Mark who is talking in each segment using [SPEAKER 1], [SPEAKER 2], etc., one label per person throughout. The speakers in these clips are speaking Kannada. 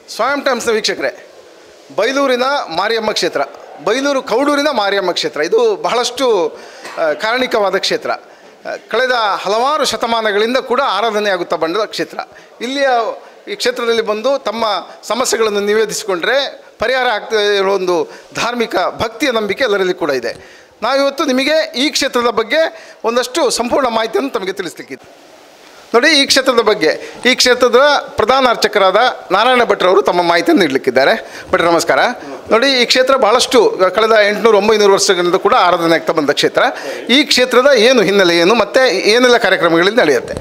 [SPEAKER 1] ಸ್ವಯಂ ಟೈಮ್ಸ್ನ ವೀಕ್ಷಕರೇ ಬೈಲೂರಿನ ಮಾರಿಯಮ್ಮ ಕ್ಷೇತ್ರ ಬೈಲೂರು ಕೌಡೂರಿನ ಮಾರಿಯಮ್ಮ ಕ್ಷೇತ್ರ ಇದು ಬಹಳಷ್ಟು ಆ, ಕಾರಣಿಕವಾದ ಕ್ಷೇತ್ರ ಆ, ಕಳೆದ ಹಲವಾರು ಶತಮಾನಗಳಿಂದ ಕೂಡ ಆರಾಧನೆಯಾಗುತ್ತಾ ಬಂದ ಕ್ಷೇತ್ರ ಇಲ್ಲಿಯ ಈ ಕ್ಷೇತ್ರದಲ್ಲಿ ಬಂದು ತಮ್ಮ ಸಮಸ್ಯೆಗಳನ್ನು ನಿವೇದಿಸಿಕೊಂಡ್ರೆ ಪರಿಹಾರ ಆಗ್ತಾ ಇರೋ ಒಂದು ಧಾರ್ಮಿಕ ಭಕ್ತಿಯ ನಂಬಿಕೆ ಎಲ್ಲರಲ್ಲಿ ಕೂಡ ಇದೆ ನಾವಿವತ್ತು ನಿಮಗೆ ಈ ಕ್ಷೇತ್ರದ ಬಗ್ಗೆ ಒಂದಷ್ಟು ಸಂಪೂರ್ಣ ಮಾಹಿತಿಯನ್ನು ತಮಗೆ ತಿಳಿಸ್ಲಿಕ್ಕಿದೆ ನೋಡಿ ಈ ಕ್ಷೇತ್ರದ ಬಗ್ಗೆ ಈ ಕ್ಷೇತ್ರದ ಪ್ರಧಾನ ಅರ್ಚಕರಾದ ನಾರಾಯಣ ಭಟ್ರವರು ತಮ್ಮ ಮಾಹಿತಿಯನ್ನು ನೀಡಲಿಕ್ಕಿದ್ದಾರೆ ಭಟ್ರ ನಮಸ್ಕಾರ ನೋಡಿ ಈ ಕ್ಷೇತ್ರ ಬಹಳಷ್ಟು ಕಳೆದ ಎಂಟುನೂರು ಒಂಬೈನೂರು ವರ್ಷಗಳಿಂದ ಕೂಡ ಆರಾಧನೆ ಆಗ್ತಾ ಬಂದ ಕ್ಷೇತ್ರ ಈ ಕ್ಷೇತ್ರದ ಏನು ಹಿನ್ನೆಲೆ ಏನು ಮತ್ತು ಏನೆಲ್ಲ ಕಾರ್ಯಕ್ರಮಗಳಿಂದ ನಡೆಯುತ್ತೆ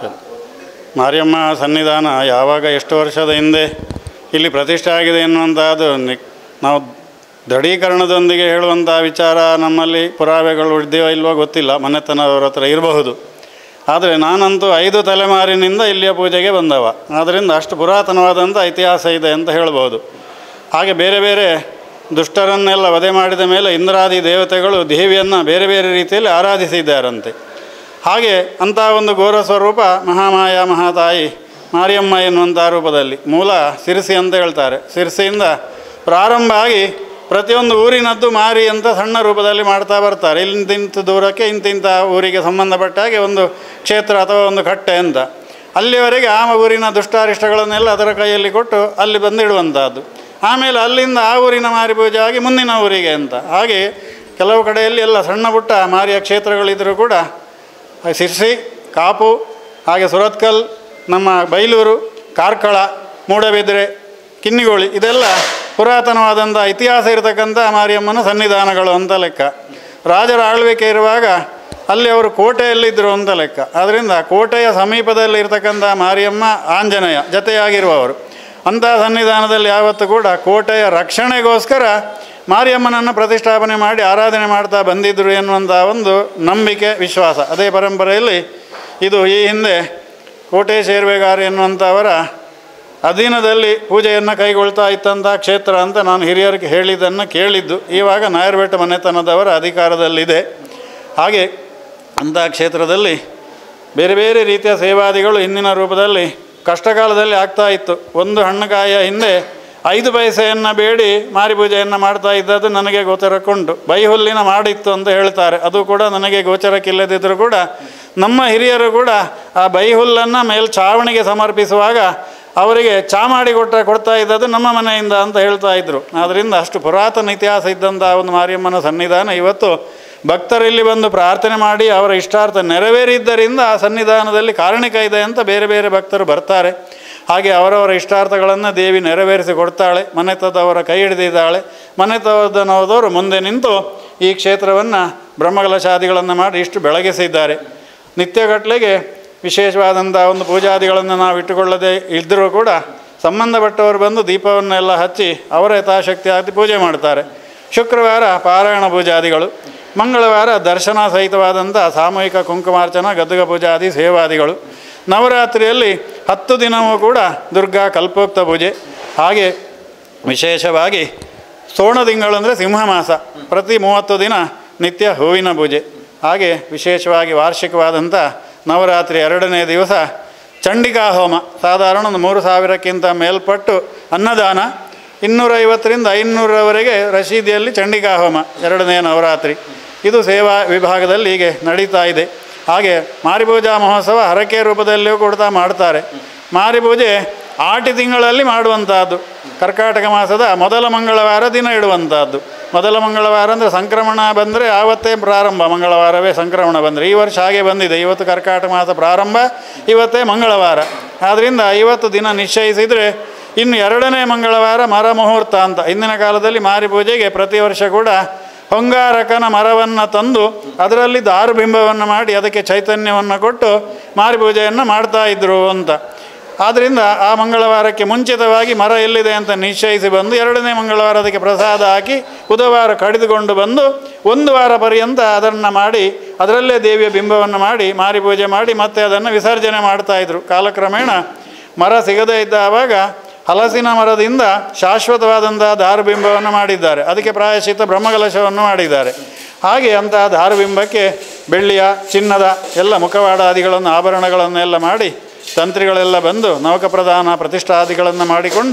[SPEAKER 2] ಮಾರಿಯಮ್ಮ ಸನ್ನಿಧಾನ ಯಾವಾಗ ಎಷ್ಟು ವರ್ಷದ ಹಿಂದೆ ಇಲ್ಲಿ ಪ್ರತಿಷ್ಠೆ ಆಗಿದೆ ಎನ್ನುವಂಥದ್ದು ನಿ ನಾವು ದೃಢೀಕರಣದೊಂದಿಗೆ ಹೇಳುವಂಥ ವಿಚಾರ ನಮ್ಮಲ್ಲಿ ಪುರಾವೆಗಳು ಇದೆಯೋ ಇಲ್ವೋ ಗೊತ್ತಿಲ್ಲ ಮನೆತನದವ್ರ ಹತ್ರ ಇರಬಹುದು ಆದರೆ ನಾನಂತೂ ಐದು ತಲೆಮಾರಿನಿಂದ ಇಲ್ಲಿಯ ಪೂಜೆಗೆ ಬಂದವ ಆದ್ದರಿಂದ ಅಷ್ಟು ಪುರಾತನವಾದಂಥ ಇತಿಹಾಸ ಇದೆ ಅಂತ ಹೇಳ್ಬೋದು ಹಾಗೆ ಬೇರೆ ಬೇರೆ ದುಷ್ಟರನ್ನೆಲ್ಲ ವಧೆ ಮಾಡಿದ ಮೇಲೆ ಇಂದ್ರಾದಿ ದೇವತೆಗಳು ದೇವಿಯನ್ನು ಬೇರೆ ಬೇರೆ ರೀತಿಯಲ್ಲಿ ಆರಾಧಿಸಿದ್ದಾರಂತೆ ಹಾಗೆ ಅಂಥ ಒಂದು ಘೋರ ಸ್ವರೂಪ ಮಹಾಮಾಯ ಮಹಾತಾಯಿ ಮಾರಿಯಮ್ಮ ಎನ್ನುವಂಥ ರೂಪದಲ್ಲಿ ಮೂಲ ಸಿರಿಸಿ ಅಂತ ಹೇಳ್ತಾರೆ ಸಿರಿಸಿಯಿಂದ ಪ್ರಾರಂಭ ಆಗಿ ಪ್ರತಿಯೊಂದು ಊರಿನದ್ದು ಮಾರಿ ಅಂತ ಸಣ್ಣ ರೂಪದಲ್ಲಿ ಮಾಡ್ತಾ ಬರ್ತಾರೆ ಇಂತಿಂಥ ದೂರಕ್ಕೆ ಇಂತಿಂಥ ಊರಿಗೆ ಸಂಬಂಧಪಟ್ಟ ಹಾಗೆ ಒಂದು ಕ್ಷೇತ್ರ ಅಥವಾ ಒಂದು ಕಟ್ಟೆ ಅಂತ ಅಲ್ಲಿವರೆಗೆ ಆ ಊರಿನ ದುಷ್ಟಾರಿಷ್ಟಗಳನ್ನೆಲ್ಲ ಅದರ ಕೈಯಲ್ಲಿ ಕೊಟ್ಟು ಅಲ್ಲಿ ಬಂದಿಡುವಂಥದ್ದು ಆಮೇಲೆ ಅಲ್ಲಿಂದ ಆ ಊರಿನ ಮಾರಿ ಪೂಜೆ ಆಗಿ ಮುಂದಿನ ಊರಿಗೆ ಅಂತ ಹಾಗೆ ಕೆಲವು ಕಡೆಯಲ್ಲಿ ಎಲ್ಲ ಸಣ್ಣ ಪುಟ್ಟ ಮಾರಿಯ ಕ್ಷೇತ್ರಗಳಿದ್ದರೂ ಕೂಡ ಸಿರ್ಸಿ ಕಾಪು ಹಾಗೆ ಸುರತ್ಕಲ್ ನಮ್ಮ ಬೈಲೂರು ಕಾರ್ಕಳ ಮೂಡಬಿದ್ರೆ ಕಿನ್ನಿಗೋಳಿ ಇದೆಲ್ಲ ಪುರಾತನವಾದಂಥ ಇತಿಹಾಸ ಇರತಕ್ಕಂಥ ಮಾರಿಯಮ್ಮನ ಸನ್ನಿಧಾನಗಳು ಅಂತ ಲೆಕ್ಕ ರಾಜರ ಆಳ್ವಿಕೆ ಇರುವಾಗ ಅಲ್ಲಿ ಅವರು ಕೋಟೆಯಲ್ಲಿದ್ದರು ಅಂತ ಲೆಕ್ಕ ಆದ್ದರಿಂದ ಕೋಟೆಯ ಸಮೀಪದಲ್ಲಿ ಇರತಕ್ಕಂಥ ಮಾರಿಯಮ್ಮ ಆಂಜನೇಯ ಜತೆಯಾಗಿರುವವರು ಅಂಥ ಸನ್ನಿಧಾನದಲ್ಲಿ ಯಾವತ್ತೂ ಕೂಡ ಕೋಟೆಯ ರಕ್ಷಣೆಗೋಸ್ಕರ ಮಾರಿಯಮ್ಮನನ್ನು ಪ್ರತಿಷ್ಠಾಪನೆ ಮಾಡಿ ಆರಾಧನೆ ಮಾಡ್ತಾ ಬಂದಿದ್ದರು ಎನ್ನುವಂಥ ಒಂದು ನಂಬಿಕೆ ವಿಶ್ವಾಸ ಅದೇ ಪರಂಪರೆಯಲ್ಲಿ ಇದು ಈ ಹಿಂದೆ ಕೋಟೆ ಶೇರ್ವೆಗಾರ ಎನ್ನುವಂಥವರ ಅಧೀನದಲ್ಲಿ ಪೂಜೆಯನ್ನು ಕೈಗೊಳ್ತಾ ಇತ್ತಂಥ ಕ್ಷೇತ್ರ ಅಂತ ನಾನು ಹಿರಿಯರಿಗೆ ಹೇಳಿದ್ದನ್ನು ಕೇಳಿದ್ದು ಇವಾಗ ನಾಯರ್ಬೆಟ್ಟ ಮನೆತನದವರ ಅಧಿಕಾರದಲ್ಲಿದೆ ಹಾಗೆ ಅಂಥ ಕ್ಷೇತ್ರದಲ್ಲಿ ಬೇರೆ ಬೇರೆ ರೀತಿಯ ಸೇವಾದಿಗಳು ಹಿಂದಿನ ರೂಪದಲ್ಲಿ ಕಷ್ಟಕಾಲದಲ್ಲಿ ಆಗ್ತಾ ಇತ್ತು ಒಂದು ಹಣ್ಣುಕಾಯಿಯ ಹಿಂದೆ ಐದು ಪೈಸೆಯನ್ನು ಬೇಡಿ ಮಾರಿ ಪೂಜೆಯನ್ನು ಮಾಡ್ತಾ ಇದ್ದದ್ದು ನನಗೆ ಗೋಚರಕ್ಕುಂಟು ಬೈಹುಲ್ಲಿನ ಮಾಡಿತ್ತು ಅಂತ ಹೇಳ್ತಾರೆ ಅದು ಕೂಡ ನನಗೆ ಗೋಚರಕ್ಕಿಲ್ಲದಿದ್ದರೂ ಕೂಡ ನಮ್ಮ ಹಿರಿಯರು ಕೂಡ ಆ ಬೈಹುಲ್ಲನ್ನು ಮೇಲ್ ಚಾವಣಿಗೆ ಸಮರ್ಪಿಸುವಾಗ ಅವರಿಗೆ ಚಾ ಮಾಡಿ ಕೊಟ್ಟ ಕೊಡ್ತಾ ಇದ್ದದ್ದು ನಮ್ಮ ಮನೆಯಿಂದ ಅಂತ ಹೇಳ್ತಾ ಇದ್ದರು ಆದ್ದರಿಂದ ಅಷ್ಟು ಪುರಾತನ ಇತಿಹಾಸ ಇದ್ದಂಥ ಒಂದು ಮಾರಿಯಮ್ಮನ ಸನ್ನಿಧಾನ ಇವತ್ತು ಭಕ್ತರು ಇಲ್ಲಿ ಬಂದು ಪ್ರಾರ್ಥನೆ ಮಾಡಿ ಅವರ ಇಷ್ಟಾರ್ಥ ನೆರವೇರಿದ್ದರಿಂದ ಆ ಸನ್ನಿಧಾನದಲ್ಲಿ ಕಾರಣಿಕ ಇದೆ ಅಂತ ಬೇರೆ ಬೇರೆ ಭಕ್ತರು ಬರ್ತಾರೆ ಹಾಗೆ ಅವರವರ ಇಷ್ಟಾರ್ಥಗಳನ್ನು ದೇವಿ ನೆರವೇರಿಸಿ ಕೊಡ್ತಾಳೆ ಮನೆತದವರ ಕೈ ಹಿಡಿದಿದ್ದಾಳೆ ಮನೆತದನವದವರು ಮುಂದೆ ನಿಂತು ಈ ಕ್ಷೇತ್ರವನ್ನು ಬ್ರಹ್ಮಕಲಶಾದಿಗಳನ್ನು ಮಾಡಿ ಇಷ್ಟು ಬೆಳಗಿಸಿದ್ದಾರೆ ನಿತ್ಯಗಟ್ಟಲೆಗೆ ವಿಶೇಷವಾದಂಥ ಒಂದು ಪೂಜಾದಿಗಳನ್ನು ನಾವು ಇಟ್ಟುಕೊಳ್ಳದೆ ಇದ್ದರೂ ಕೂಡ ಸಂಬಂಧಪಟ್ಟವರು ಬಂದು ದೀಪವನ್ನೆಲ್ಲ ಹಚ್ಚಿ ಅವರ ಯಥಾಶಕ್ತಿ ಆಗಿ ಪೂಜೆ ಮಾಡ್ತಾರೆ ಶುಕ್ರವಾರ ಪಾರಾಯಣ ಪೂಜಾದಿಗಳು ಮಂಗಳವಾರ ದರ್ಶನ ಸಹಿತವಾದಂಥ ಸಾಮೂಹಿಕ ಕುಂಕುಮಾರ್ಚನ ಗದ್ದುಗ ಪೂಜಾದಿ ಸೇವಾದಿಗಳು ನವರಾತ್ರಿಯಲ್ಲಿ ಹತ್ತು ದಿನವೂ ಕೂಡ ದುರ್ಗಾ ಕಲ್ಪೋಕ್ತ ಪೂಜೆ ಹಾಗೆ ವಿಶೇಷವಾಗಿ ಸೋಣ ತಿಂಗಳು ಅಂದರೆ ಸಿಂಹ ಮಾಸ ಪ್ರತಿ ಮೂವತ್ತು ದಿನ ನಿತ್ಯ ಹೂವಿನ ಪೂಜೆ ಹಾಗೆ ವಿಶೇಷವಾಗಿ ವಾರ್ಷಿಕವಾದಂಥ ನವರಾತ್ರಿ ಎರಡನೇ ದಿವಸ ಚಂಡಿಕಾ ಹೋಮ ಸಾಧಾರಣ ಒಂದು ಮೂರು ಸಾವಿರಕ್ಕಿಂತ ಮೇಲ್ಪಟ್ಟು ಅನ್ನದಾನ ಇನ್ನೂರೈವತ್ತರಿಂದ ಐನೂರವರೆಗೆ ರಶೀದಿಯಲ್ಲಿ ಚಂಡಿಕಾ ಹೋಮ ಎರಡನೇ ನವರಾತ್ರಿ ಇದು ಸೇವಾ ವಿಭಾಗದಲ್ಲಿ ಹೀಗೆ ನಡೀತಾ ಇದೆ ಹಾಗೆ ಮಾರಿಪೂಜಾ ಮಹೋತ್ಸವ ಹರಕೆ ರೂಪದಲ್ಲಿಯೂ ಕೂಡ ಮಾಡ್ತಾರೆ ಮಾರಿಪೂಜೆ ಆಟಿ ತಿಂಗಳಲ್ಲಿ ಮಾಡುವಂತಹದ್ದು ಕರ್ಕಾಟಕ ಮಾಸದ ಮೊದಲ ಮಂಗಳವಾರ ದಿನ ಇಡುವಂತಹದ್ದು ಮೊದಲ ಮಂಗಳವಾರ ಅಂದರೆ ಸಂಕ್ರಮಣ ಬಂದರೆ ಆವತ್ತೇ ಪ್ರಾರಂಭ ಮಂಗಳವಾರವೇ ಸಂಕ್ರಮಣ ಬಂದರೆ ಈ ವರ್ಷ ಹಾಗೆ ಬಂದಿದೆ ಇವತ್ತು ಕರ್ಕಾಟಕ ಮಾಸ ಪ್ರಾರಂಭ ಇವತ್ತೇ ಮಂಗಳವಾರ ಆದ್ದರಿಂದ ಇವತ್ತು ದಿನ ನಿಶ್ಚಯಿಸಿದರೆ ಇನ್ನು ಎರಡನೇ ಮಂಗಳವಾರ ಮರ ಮುಹೂರ್ತ ಅಂತ ಹಿಂದಿನ ಕಾಲದಲ್ಲಿ ಮಾರಿ ಪೂಜೆಗೆ ಪ್ರತಿ ವರ್ಷ ಕೂಡ ಹೊಂಗಾರಕನ ಮರವನ್ನು ತಂದು ಅದರಲ್ಲಿ ದಾರುಬಿಂಬವನ್ನು ಮಾಡಿ ಅದಕ್ಕೆ ಚೈತನ್ಯವನ್ನು ಕೊಟ್ಟು ಮಾರಿ ಪೂಜೆಯನ್ನು ಮಾಡ್ತಾ ಇದ್ದರು ಅಂತ ಆದ್ದರಿಂದ ಆ ಮಂಗಳವಾರಕ್ಕೆ ಮುಂಚಿತವಾಗಿ ಮರ ಎಲ್ಲಿದೆ ಅಂತ ನಿಶ್ಚಯಿಸಿ ಬಂದು ಎರಡನೇ ಮಂಗಳವಾರ ಅದಕ್ಕೆ ಪ್ರಸಾದ ಹಾಕಿ ಬುಧವಾರ ಕಡಿದುಕೊಂಡು ಬಂದು ಒಂದು ವಾರ ಪರ್ಯಂತ ಅದನ್ನು ಮಾಡಿ ಅದರಲ್ಲೇ ದೇವಿಯ ಬಿಂಬವನ್ನು ಮಾಡಿ ಮಾರಿ ಪೂಜೆ ಮಾಡಿ ಮತ್ತೆ ಅದನ್ನು ವಿಸರ್ಜನೆ ಮಾಡ್ತಾಯಿದ್ರು ಕಾಲಕ್ರಮೇಣ ಮರ ಸಿಗದೇ ಇದ್ದ ಆವಾಗ ಹಲಸಿನ ಮರದಿಂದ ಶಾಶ್ವತವಾದಂತಹ ದಾರುಬಿಂಬವನ್ನು ಮಾಡಿದ್ದಾರೆ ಅದಕ್ಕೆ ಪ್ರಾಯಶ್ಚಿತ್ತ ಬ್ರಹ್ಮಕಲಶವನ್ನು ಮಾಡಿದ್ದಾರೆ ಹಾಗೆ ಅಂತಹ ದಾರುಬಿಂಬಕ್ಕೆ ಬೆಳ್ಳಿಯ ಚಿನ್ನದ ಎಲ್ಲ ಮುಖವಾಡಾದಿಗಳನ್ನು ಆಭರಣಗಳನ್ನೆಲ್ಲ ಮಾಡಿ ತಂತ್ರಿಗಳೆಲ್ಲ ಬಂದು ನೌಕಪ್ರಧಾನ ಪ್ರತಿಷ್ಠಾದಿಗಳನ್ನು ಮಾಡಿಕೊಂಡು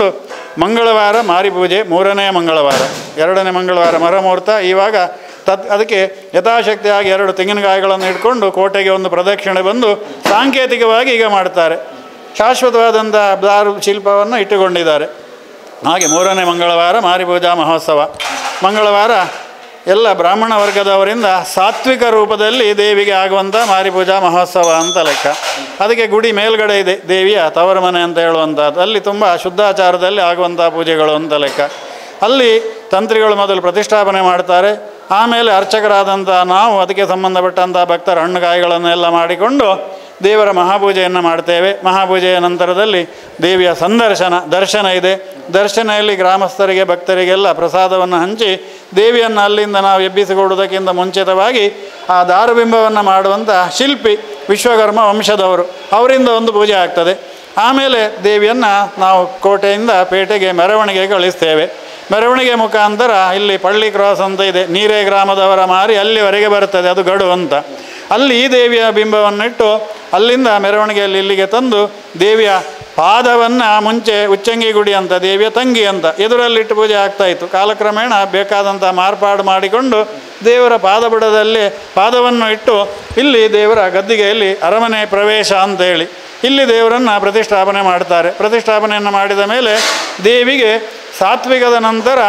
[SPEAKER 2] ಮಂಗಳವಾರ ಮಾರಿ ಪೂಜೆ ಮೂರನೇ ಮಂಗಳವಾರ ಎರಡನೇ ಮಂಗಳವಾರ ಮರಮುಹೂರ್ತ ಇವಾಗ ತತ್ ಅದಕ್ಕೆ ಯಥಾಶಕ್ತಿಯಾಗಿ ಎರಡು ತೆಂಗಿನಕಾಯಿಗಳನ್ನು ಇಟ್ಕೊಂಡು ಕೋಟೆಗೆ ಒಂದು ಪ್ರದಕ್ಷಿಣೆ ಬಂದು ಸಾಂಕೇತಿಕವಾಗಿ ಈಗ ಮಾಡ್ತಾರೆ ಶಾಶ್ವತವಾದಂಥ ದಾರು ಶಿಲ್ಪವನ್ನು ಇಟ್ಟುಕೊಂಡಿದ್ದಾರೆ ಹಾಗೆ ಮೂರನೇ ಮಂಗಳವಾರ ಮಾರಿಪೂಜಾ ಮಹೋತ್ಸವ ಮಂಗಳವಾರ ಎಲ್ಲ ಬ್ರಾಹ್ಮಣ ವರ್ಗದವರಿಂದ ಸಾತ್ವಿಕ ರೂಪದಲ್ಲಿ ದೇವಿಗೆ ಆಗುವಂಥ ಮಾರಿಪೂಜಾ ಮಹೋತ್ಸವ ಅಂತ ಲೆಕ್ಕ ಅದಕ್ಕೆ ಗುಡಿ ಮೇಲ್ಗಡೆ ಇದೆ ದೇವಿಯ ತವರ ಮನೆ ಅಂತ ಹೇಳುವಂಥದ್ದು ಅಲ್ಲಿ ತುಂಬ ಶುದ್ಧಾಚಾರದಲ್ಲಿ ಆಗುವಂಥ ಪೂಜೆಗಳು ಅಂತ ಲೆಕ್ಕ ಅಲ್ಲಿ ತಂತ್ರಿಗಳು ಮೊದಲು ಪ್ರತಿಷ್ಠಾಪನೆ ಮಾಡ್ತಾರೆ ಆಮೇಲೆ ಅರ್ಚಕರಾದಂಥ ನಾವು ಅದಕ್ಕೆ ಸಂಬಂಧಪಟ್ಟಂಥ ಭಕ್ತರ ಹಣ್ಣುಕಾಯಿಗಳನ್ನೆಲ್ಲ ಮಾಡಿಕೊಂಡು ದೇವರ ಮಹಾಪೂಜೆಯನ್ನು ಮಾಡ್ತೇವೆ ಮಹಾಪೂಜೆಯ ನಂತರದಲ್ಲಿ ದೇವಿಯ ಸಂದರ್ಶನ ದರ್ಶನ ಇದೆ ದರ್ಶನೆಯಲ್ಲಿ ಗ್ರಾಮಸ್ಥರಿಗೆ ಭಕ್ತರಿಗೆಲ್ಲ ಪ್ರಸಾದವನ್ನು ಹಂಚಿ ದೇವಿಯನ್ನು ಅಲ್ಲಿಂದ ನಾವು ಎಬ್ಬಿಸಿಕೊಡುವುದಕ್ಕಿಂತ ಮುಂಚಿತವಾಗಿ ಆ ದಾರುಬಿಂಬವನ್ನು ಮಾಡುವಂಥ ಶಿಲ್ಪಿ ವಿಶ್ವಕರ್ಮ ವಂಶದವರು ಅವರಿಂದ ಒಂದು ಪೂಜೆ ಆಗ್ತದೆ ಆಮೇಲೆ ದೇವಿಯನ್ನು ನಾವು ಕೋಟೆಯಿಂದ ಪೇಟೆಗೆ ಮೆರವಣಿಗೆ ಕಳಿಸ್ತೇವೆ ಮೆರವಣಿಗೆ ಮುಖಾಂತರ ಇಲ್ಲಿ ಪಳ್ಳಿ ಕ್ರಾಸ್ ಅಂತ ಇದೆ ನೀರೇ ಗ್ರಾಮದವರ ಮಾರಿ ಅಲ್ಲಿವರೆಗೆ ಬರ್ತದೆ ಅದು ಗಡು ಅಂತ ಅಲ್ಲಿ ಈ ದೇವಿಯ ಬಿಂಬವನ್ನಿಟ್ಟು ಅಲ್ಲಿಂದ ಮೆರವಣಿಗೆಯಲ್ಲಿ ಇಲ್ಲಿಗೆ ತಂದು ದೇವಿಯ ಪಾದವನ್ನು ಮುಂಚೆ ಉಚ್ಚಂಗಿ ಗುಡಿ ಅಂತ ದೇವಿಯ ತಂಗಿ ಅಂತ ಎದುರಲ್ಲಿಟ್ಟು ಪೂಜೆ ಆಗ್ತಾಯಿತ್ತು ಕಾಲಕ್ರಮೇಣ ಬೇಕಾದಂಥ ಮಾರ್ಪಾಡು ಮಾಡಿಕೊಂಡು ದೇವರ ಪಾದಬುಡದಲ್ಲಿ ಪಾದವನ್ನು ಇಟ್ಟು ಇಲ್ಲಿ ದೇವರ ಗದ್ದಿಗೆಯಲ್ಲಿ ಅರಮನೆ ಪ್ರವೇಶ ಅಂತ ಹೇಳಿ ಇಲ್ಲಿ ದೇವರನ್ನು ಪ್ರತಿಷ್ಠಾಪನೆ ಮಾಡ್ತಾರೆ ಪ್ರತಿಷ್ಠಾಪನೆಯನ್ನು ಮಾಡಿದ ಮೇಲೆ ದೇವಿಗೆ ಸಾತ್ವಿಕದ ನಂತರ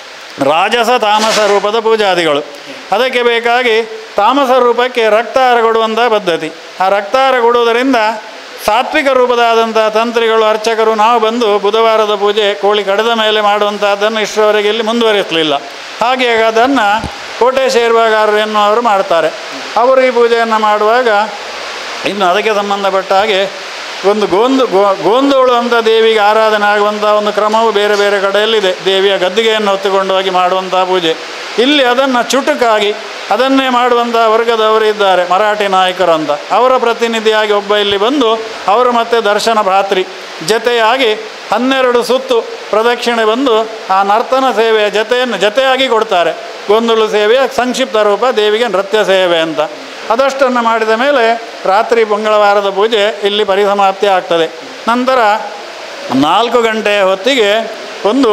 [SPEAKER 2] ರಾಜಸ ತಾಮಸ ರೂಪದ ಪೂಜಾದಿಗಳು ಅದಕ್ಕೆ ಬೇಕಾಗಿ ತಾಮಸ ರೂಪಕ್ಕೆ ರಕ್ತಾಹಾರ ಕೊಡುವಂಥ ಪದ್ಧತಿ ಆ ರಕ್ತಾಹಾರ ಕೊಡುವುದರಿಂದ ಸಾತ್ವಿಕ ರೂಪದಾದಂಥ ತಂತ್ರಿಗಳು ಅರ್ಚಕರು ನಾವು ಬಂದು ಬುಧವಾರದ ಪೂಜೆ ಕೋಳಿ ಕಡದ ಮೇಲೆ ಮಾಡುವಂಥದ್ದನ್ನು ಇಷ್ಟರವರೆಗೆ ಇಲ್ಲಿ ಮುಂದುವರಿಸಲಿಲ್ಲ ಹಾಗೆ ಅದನ್ನು ಕೋಟೆ ಶೇರ್ವಾಗಾರರು ಎನ್ನುವರು ಮಾಡ್ತಾರೆ ಅವರು ಈ ಪೂಜೆಯನ್ನು ಮಾಡುವಾಗ ಇನ್ನು ಅದಕ್ಕೆ ಸಂಬಂಧಪಟ್ಟ ಹಾಗೆ ಒಂದು ಗೋಂದು ಗೋ ಗೋಂದೋಳು ಅಂತ ದೇವಿಗೆ ಆರಾಧನೆ ಆಗುವಂಥ ಒಂದು ಕ್ರಮವು ಬೇರೆ ಬೇರೆ ಕಡೆಯಲ್ಲಿದೆ ದೇವಿಯ ಗದ್ದಿಗೆಯನ್ನು ಹೊತ್ತುಕೊಂಡು ಹೋಗಿ ಮಾಡುವಂಥ ಪೂಜೆ ಇಲ್ಲಿ ಅದನ್ನು ಚುಟುಕಾಗಿ ಅದನ್ನೇ ಮಾಡುವಂಥ ವರ್ಗದವರು ಇದ್ದಾರೆ ಮರಾಠಿ ನಾಯಕರು ಅಂತ ಅವರ ಪ್ರತಿನಿಧಿಯಾಗಿ ಒಬ್ಬ ಇಲ್ಲಿ ಬಂದು ಅವರು ಮತ್ತೆ ದರ್ಶನ ಭ್ರಾತೃ ಜತೆಯಾಗಿ ಹನ್ನೆರಡು ಸುತ್ತು ಪ್ರದಕ್ಷಿಣೆ ಬಂದು ಆ ನರ್ತನ ಸೇವೆಯ ಜತೆಯನ್ನು ಜತೆಯಾಗಿ ಕೊಡ್ತಾರೆ ಗೊಂದಲು ಸೇವೆಯ ಸಂಕ್ಷಿಪ್ತ ರೂಪ ದೇವಿಗೆ ನೃತ್ಯ ಸೇವೆ ಅಂತ ಅದಷ್ಟನ್ನು ಮಾಡಿದ ಮೇಲೆ ರಾತ್ರಿ ಮಂಗಳವಾರದ ಪೂಜೆ ಇಲ್ಲಿ ಪರಿಸಮಾಪ್ತಿ ಆಗ್ತದೆ ನಂತರ ನಾಲ್ಕು ಗಂಟೆಯ ಹೊತ್ತಿಗೆ ಒಂದು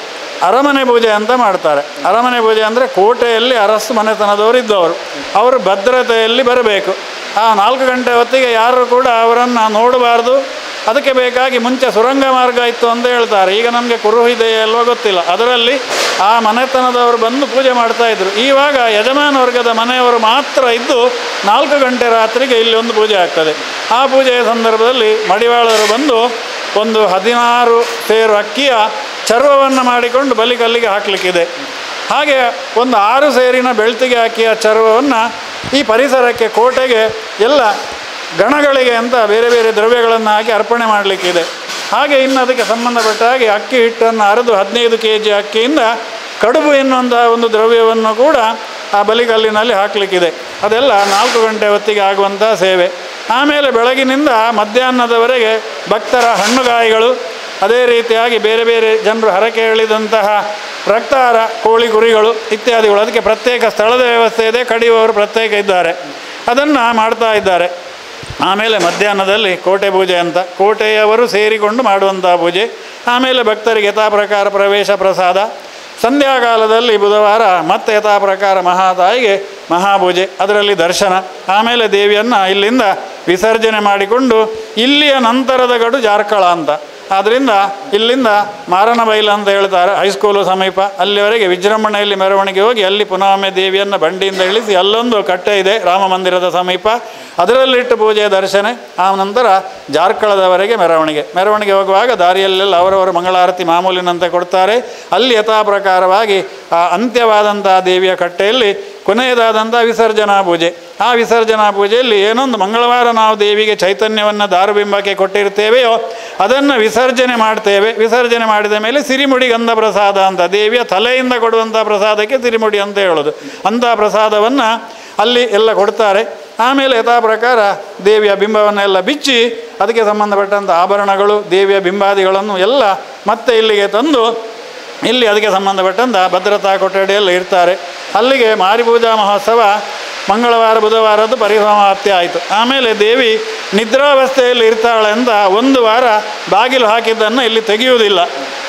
[SPEAKER 2] ಅರಮನೆ ಪೂಜೆ ಅಂತ ಮಾಡ್ತಾರೆ ಅರಮನೆ ಪೂಜೆ ಅಂದರೆ ಕೋಟೆಯಲ್ಲಿ ಅರಸು ಮನೆತನದವರು ಇದ್ದವರು ಅವರು ಭದ್ರತೆಯಲ್ಲಿ ಬರಬೇಕು ಆ ನಾಲ್ಕು ಗಂಟೆ ಹೊತ್ತಿಗೆ ಯಾರು ಕೂಡ ಅವರನ್ನು ನೋಡಬಾರ್ದು ಅದಕ್ಕೆ ಬೇಕಾಗಿ ಮುಂಚೆ ಸುರಂಗ ಮಾರ್ಗ ಇತ್ತು ಅಂತ ಹೇಳ್ತಾರೆ ಈಗ ನಮಗೆ ಕುರುಹು ಇದೆಯೋ ಅಲ್ವೋ ಗೊತ್ತಿಲ್ಲ ಅದರಲ್ಲಿ ಆ ಮನೆತನದವರು ಬಂದು ಪೂಜೆ ಮಾಡ್ತಾ ಇದ್ರು ಇವಾಗ ಯಜಮಾನ ವರ್ಗದ ಮನೆಯವರು ಮಾತ್ರ ಇದ್ದು ನಾಲ್ಕು ಗಂಟೆ ರಾತ್ರಿಗೆ ಇಲ್ಲಿ ಒಂದು ಪೂಜೆ ಆಗ್ತದೆ ಆ ಪೂಜೆಯ ಸಂದರ್ಭದಲ್ಲಿ ಮಡಿವಾಳರು ಬಂದು ಒಂದು ಹದಿನಾರು ಸೇರು ಅಕ್ಕಿಯ ಚರ್ವವನ್ನು ಮಾಡಿಕೊಂಡು ಬಲಿಕಲ್ಲಿಗೆ ಹಾಕಲಿಕ್ಕಿದೆ ಹಾಗೆ ಒಂದು ಆರು ಸೇರಿನ ಬೆಳ್ತಿಗೆ ಅಕ್ಕಿಯ ಚರ್ವವನ್ನು ಈ ಪರಿಸರಕ್ಕೆ ಕೋಟೆಗೆ ಎಲ್ಲ ಗಣಗಳಿಗೆ ಅಂತ ಬೇರೆ ಬೇರೆ ದ್ರವ್ಯಗಳನ್ನು ಹಾಕಿ ಅರ್ಪಣೆ ಮಾಡಲಿಕ್ಕಿದೆ ಹಾಗೆ ಇನ್ನು ಅದಕ್ಕೆ ಸಂಬಂಧಪಟ್ಟ ಹಾಗೆ ಅಕ್ಕಿ ಹಿಟ್ಟನ್ನು ಅರೆದು ಹದಿನೈದು ಕೆ ಜಿ ಅಕ್ಕಿಯಿಂದ ಕಡುಬು ಎನ್ನುವಂಥ ಒಂದು ದ್ರವ್ಯವನ್ನು ಕೂಡ ಆ ಬಲಿಕಲ್ಲಿನಲ್ಲಿ ಹಾಕಲಿಕ್ಕಿದೆ ಅದೆಲ್ಲ ನಾಲ್ಕು ಗಂಟೆ ಹೊತ್ತಿಗೆ ಆಗುವಂಥ ಸೇವೆ ಆಮೇಲೆ ಬೆಳಗಿನಿಂದ ಮಧ್ಯಾಹ್ನದವರೆಗೆ ಭಕ್ತರ ಹಣ್ಣುಗಾಯಿಗಳು ಅದೇ ರೀತಿಯಾಗಿ ಬೇರೆ ಬೇರೆ ಜನರು ಹರಕೆ ಹೇಳಿದಂತಹ ರಕ್ತಾಹಾರ ಕೋಳಿ ಕುರಿಗಳು ಇತ್ಯಾದಿಗಳು ಅದಕ್ಕೆ ಪ್ರತ್ಯೇಕ ಸ್ಥಳದ ವ್ಯವಸ್ಥೆ ಇದೆ ಕಡಿಯುವವರು ಪ್ರತ್ಯೇಕ ಇದ್ದಾರೆ ಅದನ್ನು ಮಾಡ್ತಾ ಇದ್ದಾರೆ ಆಮೇಲೆ ಮಧ್ಯಾಹ್ನದಲ್ಲಿ ಕೋಟೆ ಪೂಜೆ ಅಂತ ಕೋಟೆಯವರು ಸೇರಿಕೊಂಡು ಮಾಡುವಂಥ ಪೂಜೆ ಆಮೇಲೆ ಭಕ್ತರಿಗೆ ಯಥಾ ಪ್ರಕಾರ ಪ್ರವೇಶ ಪ್ರಸಾದ ಸಂಧ್ಯಾಕಾಲದಲ್ಲಿ ಬುಧವಾರ ಮತ್ತೆ ಯಥಾ ಪ್ರಕಾರ ಮಹಾತಾಯಿಗೆ ಮಹಾಪೂಜೆ ಅದರಲ್ಲಿ ದರ್ಶನ ಆಮೇಲೆ ದೇವಿಯನ್ನು ಇಲ್ಲಿಂದ ವಿಸರ್ಜನೆ ಮಾಡಿಕೊಂಡು ಇಲ್ಲಿಯ ನಂತರದ ಗಡು ಜಾರ್ಕಳ ಅಂತ ಆದ್ದರಿಂದ ಇಲ್ಲಿಂದ ಮಾರನಬೈಲು ಅಂತ ಹೇಳ್ತಾರೆ ಹೈಸ್ಕೂಲು ಸಮೀಪ ಅಲ್ಲಿವರೆಗೆ ವಿಜೃಂಭಣೆಯಲ್ಲಿ ಮೆರವಣಿಗೆ ಹೋಗಿ ಅಲ್ಲಿ ಪುನಃ ಒಮ್ಮೆ ದೇವಿಯನ್ನು ಬಂಡಿಯಿಂದ ಇಳಿಸಿ ಅಲ್ಲೊಂದು ಕಟ್ಟೆ ಇದೆ ರಾಮ ಮಂದಿರದ ಸಮೀಪ ಅದರಲ್ಲಿಟ್ಟು ಪೂಜೆಯ ದರ್ಶನ ಆ ನಂತರ ಜಾರ್ಕಳದವರೆಗೆ ಮೆರವಣಿಗೆ ಮೆರವಣಿಗೆ ಹೋಗುವಾಗ ದಾರಿಯಲ್ಲೆಲ್ಲ ಅವರವರು ಮಂಗಳಾರತಿ ಮಾಮೂಲಿನಂತೆ ಕೊಡ್ತಾರೆ ಅಲ್ಲಿ ಯಥಾ ಪ್ರಕಾರವಾಗಿ ಆ ಅಂತ್ಯವಾದಂಥ ದೇವಿಯ ಕಟ್ಟೆಯಲ್ಲಿ ಕೊನೆಯದಾದಂಥ ವಿಸರ್ಜನಾ ಪೂಜೆ ಆ ವಿಸರ್ಜನಾ ಪೂಜೆಯಲ್ಲಿ ಏನೊಂದು ಮಂಗಳವಾರ ನಾವು ದೇವಿಗೆ ಚೈತನ್ಯವನ್ನು ದಾರುಬಿಂಬಕ್ಕೆ ಕೊಟ್ಟಿರ್ತೇವೆಯೋ ಅದನ್ನು ವಿಸರ್ಜನೆ ಮಾಡ್ತೇವೆ ವಿಸರ್ಜನೆ ಮಾಡಿದ ಮೇಲೆ ಸಿರಿಮುಡಿ ಗಂಧ ಪ್ರಸಾದ ಅಂತ ದೇವಿಯ ತಲೆಯಿಂದ ಕೊಡುವಂಥ ಪ್ರಸಾದಕ್ಕೆ ಸಿರಿಮುಡಿ ಅಂತ ಹೇಳೋದು ಅಂಥ ಪ್ರಸಾದವನ್ನು ಅಲ್ಲಿ ಎಲ್ಲ ಕೊಡ್ತಾರೆ ಆಮೇಲೆ ಯಥಾ ಪ್ರಕಾರ ದೇವಿಯ ಬಿಂಬವನ್ನೆಲ್ಲ ಬಿಚ್ಚಿ ಅದಕ್ಕೆ ಸಂಬಂಧಪಟ್ಟಂಥ ಆಭರಣಗಳು ದೇವಿಯ ಬಿಂಬಾದಿಗಳನ್ನು ಎಲ್ಲ ಮತ್ತೆ ಇಲ್ಲಿಗೆ ತಂದು ಇಲ್ಲಿ ಅದಕ್ಕೆ ಸಂಬಂಧಪಟ್ಟಂಥ ಭದ್ರತಾ ಕೊಠಡಿಯಲ್ಲಿ ಇರ್ತಾರೆ ಅಲ್ಲಿಗೆ ಮಾರಿಪೂಜಾ ಮಹೋತ್ಸವ ಮಂಗಳವಾರ ಬುಧವಾರದ್ದು ಪರಿಸಮಾಪ್ತಿ ಆಯಿತು ಆಮೇಲೆ ದೇವಿ ನಿದ್ರಾವಸ್ಥೆಯಲ್ಲಿ ಇರ್ತಾಳೆ ಅಂತ ಒಂದು ವಾರ ಬಾಗಿಲು ಹಾಕಿದ್ದನ್ನು ಇಲ್ಲಿ ತೆಗೆಯುವುದಿಲ್ಲ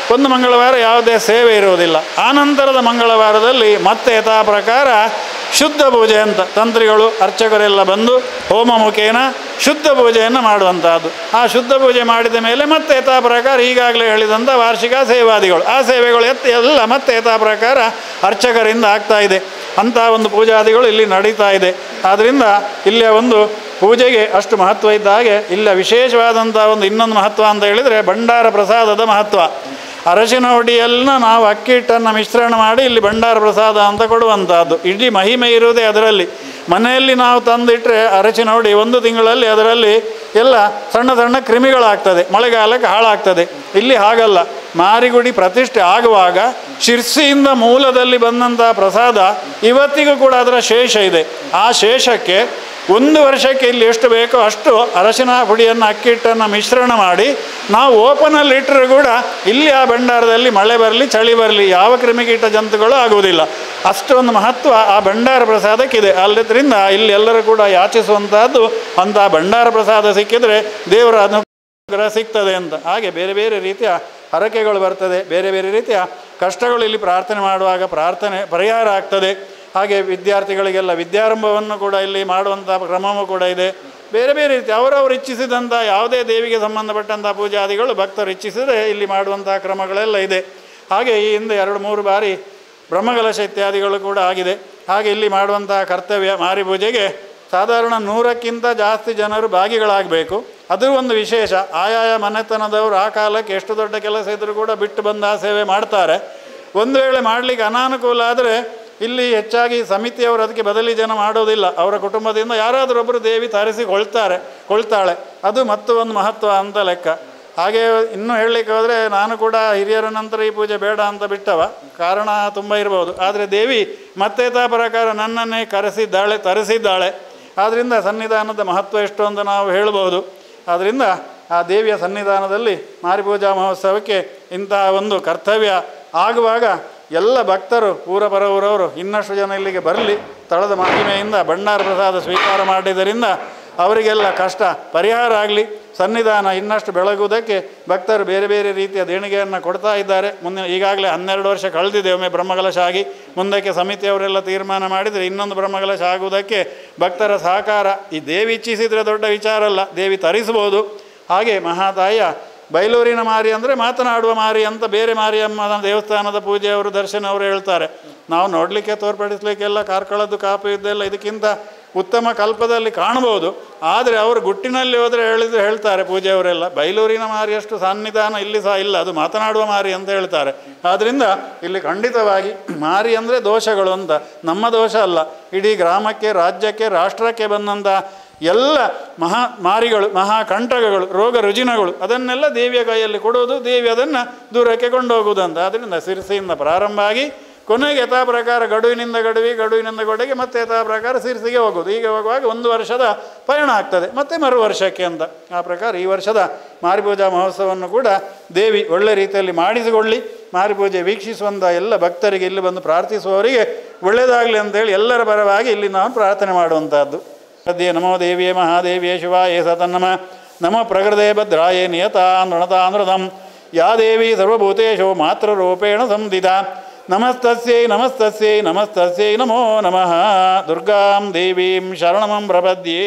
[SPEAKER 2] ಒಂದು ಮಂಗಳವಾರ ಯಾವುದೇ ಸೇವೆ ಇರುವುದಿಲ್ಲ ಆನಂತರದ ಮಂಗಳವಾರದಲ್ಲಿ ಮತ್ತೆ ಯಥಾ ಪ್ರಕಾರ ಶುದ್ಧ ಪೂಜೆ ಅಂತ ತಂತ್ರಿಗಳು ಅರ್ಚಕರೆಲ್ಲ ಬಂದು ಹೋಮ ಮುಖೇನ ಶುದ್ಧ ಪೂಜೆಯನ್ನು ಮಾಡುವಂತಹದ್ದು ಆ ಶುದ್ಧ ಪೂಜೆ ಮಾಡಿದ ಮೇಲೆ ಮತ್ತೆ ಯಥಾ ಪ್ರಕಾರ ಈಗಾಗಲೇ ಹೇಳಿದಂಥ ವಾರ್ಷಿಕ ಸೇವಾದಿಗಳು ಆ ಸೇವೆಗಳು ಎತ್ತ ಎಲ್ಲ ಮತ್ತೆ ಯಥಾ ಪ್ರಕಾರ ಅರ್ಚಕರಿಂದ ಆಗ್ತಾ ಇದೆ ಅಂಥ ಒಂದು ಪೂಜಾದಿಗಳು ಇಲ್ಲಿ ನಡೀತಾ ಇದೆ ಆದ್ದರಿಂದ ಇಲ್ಲಿಯ ಒಂದು ಪೂಜೆಗೆ ಅಷ್ಟು ಮಹತ್ವ ಇದ್ದ ಹಾಗೆ ಇಲ್ಲ ವಿಶೇಷವಾದಂಥ ಒಂದು ಇನ್ನೊಂದು ಮಹತ್ವ ಅಂತ ಹೇಳಿದರೆ ಭಂಡಾರ ಪ್ರಸಾದದ ಮಹತ್ವ ಅರಶಿನ ಹುಡಿಯನ್ನ ನಾವು ಅಕ್ಕಿ ಹಿಟ್ಟನ್ನು ಮಿಶ್ರಣ ಮಾಡಿ ಇಲ್ಲಿ ಭಂಡಾರ ಪ್ರಸಾದ ಅಂತ ಕೊಡುವಂಥದ್ದು ಇಡೀ ಮಹಿಮೆ ಇರುವುದೇ ಅದರಲ್ಲಿ ಮನೆಯಲ್ಲಿ ನಾವು ತಂದಿಟ್ಟರೆ ಅರಶಿನ ಹುಡಿ ಒಂದು ತಿಂಗಳಲ್ಲಿ ಅದರಲ್ಲಿ ಎಲ್ಲ ಸಣ್ಣ ಸಣ್ಣ ಕ್ರಿಮಿಗಳಾಗ್ತದೆ ಮಳೆಗಾಲಕ್ಕೆ ಹಾಳಾಗ್ತದೆ ಇಲ್ಲಿ ಹಾಗಲ್ಲ ಮಾರಿಗುಡಿ ಪ್ರತಿಷ್ಠೆ ಆಗುವಾಗ ಶಿರ್ಸಿಯಿಂದ ಮೂಲದಲ್ಲಿ ಬಂದಂಥ ಪ್ರಸಾದ ಇವತ್ತಿಗೂ ಕೂಡ ಅದರ ಶೇಷ ಇದೆ ಆ ಶೇಷಕ್ಕೆ ಒಂದು ವರ್ಷಕ್ಕೆ ಇಲ್ಲಿ ಎಷ್ಟು ಬೇಕೋ ಅಷ್ಟು ಅರಶಿನ ಪುಡಿಯನ್ನು ಅಕ್ಕಿ ಹಿಟ್ಟನ್ನು ಮಿಶ್ರಣ ಮಾಡಿ ನಾವು ಓಪನಲ್ಲಿ ಇಟ್ಟರೂ ಕೂಡ ಇಲ್ಲಿ ಆ ಭಂಡಾರದಲ್ಲಿ ಮಳೆ ಬರಲಿ ಚಳಿ ಬರಲಿ ಯಾವ ಕ್ರಿಮಿಕೀಟ ಜಂತುಗಳು ಆಗುವುದಿಲ್ಲ ಅಷ್ಟೊಂದು ಮಹತ್ವ ಆ ಭಂಡಾರ ಪ್ರಸಾದಕ್ಕಿದೆ ಅಲ್ಲದ್ರಿಂದ ಇಲ್ಲಿ ಎಲ್ಲರೂ ಕೂಡ ಯಾಚಿಸುವಂತಹದ್ದು ಅಂಥ ಭಂಡಾರ ಪ್ರಸಾದ ಸಿಕ್ಕಿದರೆ ದೇವರ ಅನುಗ್ರಹ ಸಿಗ್ತದೆ ಅಂತ ಹಾಗೆ ಬೇರೆ ಬೇರೆ ರೀತಿಯ ಹರಕೆಗಳು ಬರ್ತದೆ ಬೇರೆ ಬೇರೆ ರೀತಿಯ ಕಷ್ಟಗಳು ಇಲ್ಲಿ ಪ್ರಾರ್ಥನೆ ಮಾಡುವಾಗ ಪ್ರಾರ್ಥನೆ ಪರಿಹಾರ ಆಗ್ತದೆ ಹಾಗೆ ವಿದ್ಯಾರ್ಥಿಗಳಿಗೆಲ್ಲ ವಿದ್ಯಾರಂಭವನ್ನು ಕೂಡ ಇಲ್ಲಿ ಮಾಡುವಂಥ ಕ್ರಮವೂ ಕೂಡ ಇದೆ ಬೇರೆ ಬೇರೆ ರೀತಿ ಅವರವರು ಇಚ್ಛಿಸಿದಂಥ ಯಾವುದೇ ದೇವಿಗೆ ಸಂಬಂಧಪಟ್ಟಂಥ ಪೂಜಾದಿಗಳು ಭಕ್ತರು ಇಚ್ಛಿಸಿದರೆ ಇಲ್ಲಿ ಮಾಡುವಂಥ ಕ್ರಮಗಳೆಲ್ಲ ಇದೆ ಹಾಗೆ ಈ ಹಿಂದೆ ಎರಡು ಮೂರು ಬಾರಿ ಬ್ರಹ್ಮಕಲಶ ಇತ್ಯಾದಿಗಳು ಕೂಡ ಆಗಿದೆ ಹಾಗೆ ಇಲ್ಲಿ ಮಾಡುವಂತಹ ಕರ್ತವ್ಯ ಮಾರಿ ಪೂಜೆಗೆ ಸಾಧಾರಣ ನೂರಕ್ಕಿಂತ ಜಾಸ್ತಿ ಜನರು ಭಾಗಿಗಳಾಗಬೇಕು ಅದು ಒಂದು ವಿಶೇಷ ಆಯಾಯ ಮನೆತನದವರು ಆ ಕಾಲಕ್ಕೆ ಎಷ್ಟು ದೊಡ್ಡ ಕೆಲಸ ಇದ್ದರೂ ಕೂಡ ಬಿಟ್ಟು ಬಂದು ಆ ಸೇವೆ ಮಾಡ್ತಾರೆ ಒಂದು ವೇಳೆ ಮಾಡಲಿಕ್ಕೆ ಅನಾನುಕೂಲ ಆದರೆ ಇಲ್ಲಿ ಹೆಚ್ಚಾಗಿ ಸಮಿತಿಯವರು ಅದಕ್ಕೆ ಬದಲಿ ಜನ ಮಾಡೋದಿಲ್ಲ ಅವರ ಕುಟುಂಬದಿಂದ ಯಾರಾದರೂ ಒಬ್ಬರು ದೇವಿ ತರಿಸಿಕೊಳ್ತಾರೆ ಕೊಳ್ತಾಳೆ ಅದು ಮತ್ತು ಒಂದು ಮಹತ್ವ ಅಂತ ಲೆಕ್ಕ ಹಾಗೆ ಇನ್ನೂ ಹೇಳಲಿಕ್ಕೆ ಹೋದರೆ ನಾನು ಕೂಡ ಹಿರಿಯರ ನಂತರ ಈ ಪೂಜೆ ಬೇಡ ಅಂತ ಬಿಟ್ಟವ ಕಾರಣ ತುಂಬ ಇರ್ಬೋದು ಆದರೆ ದೇವಿ ಮತ್ತೆ ತಾ ಪ್ರಕಾರ ನನ್ನನ್ನೇ ಕರೆಸಿದ್ದಾಳೆ ತರಿಸಿದ್ದಾಳೆ ಆದ್ದರಿಂದ ಸನ್ನಿಧಾನದ ಮಹತ್ವ ಎಷ್ಟು ಅಂತ ನಾವು ಹೇಳ್ಬೋದು ಆದ್ದರಿಂದ ಆ ದೇವಿಯ ಸನ್ನಿಧಾನದಲ್ಲಿ ಮಾರಿಪೂಜಾ ಮಹೋತ್ಸವಕ್ಕೆ ಇಂತಹ ಒಂದು ಕರ್ತವ್ಯ ಆಗುವಾಗ ಎಲ್ಲ ಭಕ್ತರು ಊರ ಪರ ಊರವರು ಇನ್ನಷ್ಟು ಜನ ಇಲ್ಲಿಗೆ ಬರಲಿ ತಳದ ಮಹಿಮೆಯಿಂದ ಭಂಡಾರ ಪ್ರಸಾದ ಸ್ವೀಕಾರ ಮಾಡಿದ್ದರಿಂದ ಅವರಿಗೆಲ್ಲ ಕಷ್ಟ ಪರಿಹಾರ ಆಗಲಿ ಸನ್ನಿಧಾನ ಇನ್ನಷ್ಟು ಬೆಳಗುವುದಕ್ಕೆ ಭಕ್ತರು ಬೇರೆ ಬೇರೆ ರೀತಿಯ ದೇಣಿಗೆಯನ್ನು ಕೊಡ್ತಾ ಇದ್ದಾರೆ ಮುಂದಿನ ಈಗಾಗಲೇ ಹನ್ನೆರಡು ವರ್ಷ ಕಳೆದಿದೆ ಒಮ್ಮೆ ಬ್ರಹ್ಮಕಲಶ ಆಗಿ ಮುಂದಕ್ಕೆ ಸಮಿತಿಯವರೆಲ್ಲ ತೀರ್ಮಾನ ಮಾಡಿದರೆ ಇನ್ನೊಂದು ಬ್ರಹ್ಮಕಲಶ ಆಗುವುದಕ್ಕೆ ಭಕ್ತರ ಸಹಕಾರ ಈ ದೇವಿ ಇಚ್ಛಿಸಿದರೆ ದೊಡ್ಡ ವಿಚಾರ ಅಲ್ಲ ದೇವಿ ತರಿಸ್ಬೋದು ಹಾಗೆ ಮಹಾತಾಯಿಯ ಬೈಲೂರಿನ ಮಾರಿ ಅಂದರೆ ಮಾತನಾಡುವ ಮಾರಿ ಅಂತ ಬೇರೆ ಮಾರಿಯಮ್ಮನ ದೇವಸ್ಥಾನದ ಪೂಜೆಯವರು ದರ್ಶನ ಅವರು ಹೇಳ್ತಾರೆ ನಾವು ನೋಡಲಿಕ್ಕೆ ತೋರ್ಪಡಿಸ್ಲಿಕ್ಕೆಲ್ಲ ಕಾರ್ಕಳದ್ದು ಕಾಪು ಇದ್ದೆಲ್ಲ ಇದಕ್ಕಿಂತ ಉತ್ತಮ ಕಲ್ಪದಲ್ಲಿ ಕಾಣ್ಬೋದು ಆದರೆ ಅವರು ಗುಟ್ಟಿನಲ್ಲಿ ಹೋದರೆ ಹೇಳಿದ್ರೆ ಹೇಳ್ತಾರೆ ಪೂಜೆಯವರೆಲ್ಲ ಬೈಲೂರಿನ ಮಾರಿಯಷ್ಟು ಸನ್ನಿಧಾನ ಇಲ್ಲಿ ಸಹ ಇಲ್ಲ ಅದು ಮಾತನಾಡುವ ಮಾರಿ ಅಂತ ಹೇಳ್ತಾರೆ ಆದ್ದರಿಂದ ಇಲ್ಲಿ ಖಂಡಿತವಾಗಿ ಮಾರಿ ಅಂದರೆ ದೋಷಗಳು ಅಂತ ನಮ್ಮ ದೋಷ ಅಲ್ಲ ಇಡೀ ಗ್ರಾಮಕ್ಕೆ ರಾಜ್ಯಕ್ಕೆ ರಾಷ್ಟ್ರಕ್ಕೆ ಬಂದಂಥ ಎಲ್ಲ ಮಹಾ ಮಾರಿಗಳು ಮಹಾಕಂಟಕಗಳು ರೋಗ ರುಜಿನಗಳು ಅದನ್ನೆಲ್ಲ ದೇವಿಯ ಕೈಯಲ್ಲಿ ಕೊಡುವುದು ದೇವಿ ಅದನ್ನು ದೂರಕ್ಕೆ ಕೊಂಡೋಗುವುದು ಅಂತ ಅದರಿಂದ ಸಿರಸಿಯಿಂದ ಪ್ರಾರಂಭ ಆಗಿ ಕೊನೆಗೆ ಯಥಾ ಪ್ರಕಾರ ಗಡುವಿನಿಂದ ಗಡುವಿ ಗಡುವಿನಿಂದ ಗೊಡೆಗೆ ಮತ್ತೆ ಯಥಾ ಪ್ರಕಾರ ಸಿರಸಿಗೆ ಹೋಗೋದು ಹೀಗೆ ಹೋಗುವಾಗ ಒಂದು ವರ್ಷದ ಪಯಣ ಆಗ್ತದೆ ಮತ್ತೆ ಮರು ವರ್ಷಕ್ಕೆ ಅಂತ ಆ ಪ್ರಕಾರ ಈ ವರ್ಷದ ಮಾರಿಪೂಜಾ ಮಹೋತ್ಸವವನ್ನು ಕೂಡ ದೇವಿ ಒಳ್ಳೆ ರೀತಿಯಲ್ಲಿ ಮಾಡಿಸಿಕೊಳ್ಳಿ ಮಾರಿಪೂಜೆ ವೀಕ್ಷಿಸುವಂಥ ಎಲ್ಲ ಭಕ್ತರಿಗೆ ಇಲ್ಲಿ ಬಂದು ಪ್ರಾರ್ಥಿಸುವವರಿಗೆ ಒಳ್ಳೆಯದಾಗಲಿ ಅಂತೇಳಿ ಎಲ್ಲರ ಪರವಾಗಿ ಇಲ್ಲಿ ನಾವು ಪ್ರಾರ್ಥನೆ ಮಾಡುವಂಥದ್ದು ಸದ್ಯ ನಮೋ ದೇವಿಯೇ ಮಹಾದೇವಿಯೇ ಶಿವಾಯೇ ಸತನ್ನಮ ನಮ ಪ್ರಕೃತೆ ಭದ್ರಾಯೇ ನಿಯತಾ ನೃಣತಾ ನೃತಂ ಯಾ ದೇವಿ ಸರ್ವಭೂತೇಶು ಮಾತೃರೂಪೇಣ ಸಂಧಿತ ನಮಸ್ತಸ್ಯೈ ನಮಸ್ತಸ್ಯೈ ನಮಸ್ತಸ್ಯೈ ನಮೋ ನಮಃ ದುರ್ಗಾಂ ದೇವೀಂ ಶರಣಮಂ ಪ್ರಪದ್ಯೆ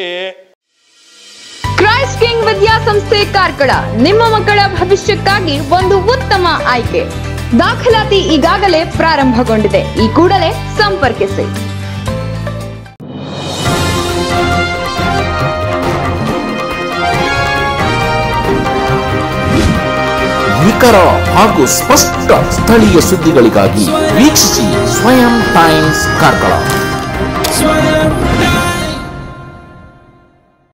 [SPEAKER 3] ಕ್ರೈಸ್ಟ್ ಕಿಂಗ್ ವಿದ್ಯಾಸಂಸ್ಥೆ ಕಾರ್ಕಳ ನಿಮ್ಮ ಮಕ್ಕಳ ಭವಿಷ್ಯಕ್ಕಾಗಿ ಒಂದು ಉತ್ತಮ ಆಯ್ಕೆ ದಾಖಲಾತಿ ಈಗಾಗಲೇ ಪ್ರಾರಂಭಗೊಂಡಿದೆ ಈ ಕೂಡಲೇ ಸಂಪರ್ಕಿಸಿ
[SPEAKER 4] ನಿಖರ ಹಾಗೂ ಸ್ಪಷ್ಟ ಸ್ಥಳೀಯ ಸುದ್ದಿಗಳಿಗಾಗಿ ವೀಕ್ಷಿಸಿ ಸ್ವಯಂ ಟೈಮ್ಸ್ ಕಾರ್ಕಳ
[SPEAKER 5] ಸ್ವಯಂ